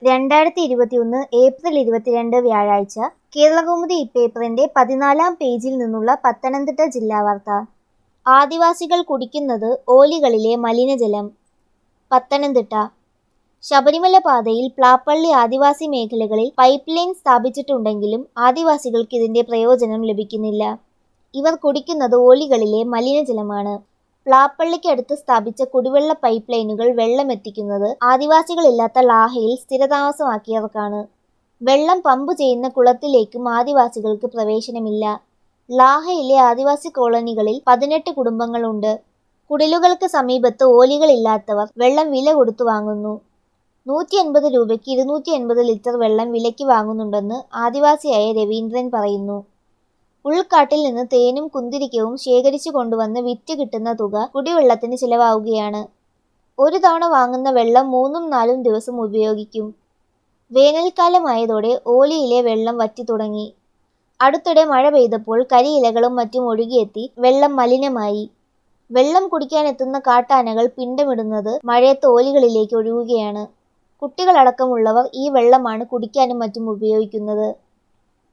രണ്ടായിരത്തി ഇരുപത്തിയൊന്ന് ഏപ്രിൽ ഇരുപത്തിരണ്ട് വ്യാഴാഴ്ച കേരളകൗമുദി ഇപ്പേപ്പറിന്റെ പതിനാലാം പേജിൽ നിന്നുള്ള പത്തനംതിട്ട ജില്ലാ വാർത്ത ആദിവാസികൾ കുടിക്കുന്നത് ഓലികളിലെ മലിനജലം പത്തനംതിട്ട ശബരിമല പാതയിൽ പ്ലാപ്പള്ളി ആദിവാസി മേഖലകളിൽ പൈപ്പ് ലൈൻ സ്ഥാപിച്ചിട്ടുണ്ടെങ്കിലും ആദിവാസികൾക്ക് ഇതിന്റെ പ്രയോജനം ലഭിക്കുന്നില്ല ഇവർ കുടിക്കുന്നത് ഓലികളിലെ മലിനജലമാണ് പ്ലാപ്പള്ളിക്കടുത്ത് സ്ഥാപിച്ച കുടിവെള്ള പൈപ്പ് ലൈനുകൾ വെള്ളമെത്തിക്കുന്നത് ആദിവാസികളില്ലാത്ത ലാഹയിൽ സ്ഥിരതാമസമാക്കിയവർക്കാണ് വെള്ളം പമ്പ് ചെയ്യുന്ന കുളത്തിലേക്കും ആദിവാസികൾക്ക് പ്രവേശനമില്ല ലാഹയിലെ ആദിവാസി കോളനികളിൽ പതിനെട്ട് കുടുംബങ്ങളുണ്ട് കുടിലുകൾക്ക് സമീപത്ത് ഓലികളില്ലാത്തവർ വെള്ളം വില കൊടുത്തു വാങ്ങുന്നു നൂറ്റി അൻപത് രൂപയ്ക്ക് ഇരുന്നൂറ്റി അൻപത് ലിറ്റർ വെള്ളം വിലയ്ക്ക് വാങ്ങുന്നുണ്ടെന്ന് ആദിവാസിയായ രവീന്ദ്രൻ പറയുന്നു ഉൾക്കാട്ടിൽ നിന്ന് തേനും കുന്തിരിക്കവും ശേഖരിച്ചു കൊണ്ടുവന്ന് വിറ്റ് കിട്ടുന്ന തുക കുടിവെള്ളത്തിന് ചിലവാവുകയാണ് ഒരു തവണ വാങ്ങുന്ന വെള്ളം മൂന്നും നാലും ദിവസം ഉപയോഗിക്കും വേനൽക്കാലമായതോടെ ഓലിയിലെ വെള്ളം വറ്റി തുടങ്ങി അടുത്തിടെ മഴ പെയ്തപ്പോൾ കരിയിലകളും മറ്റും ഒഴുകിയെത്തി വെള്ളം മലിനമായി വെള്ളം കുടിക്കാനെത്തുന്ന കാട്ടാനകൾ പിണ്ടമിടുന്നത് മഴയത്ത് ഓലികളിലേക്ക് ഒഴുകുകയാണ് കുട്ടികളടക്കമുള്ളവർ ഈ വെള്ളമാണ് കുടിക്കാനും മറ്റും ഉപയോഗിക്കുന്നത്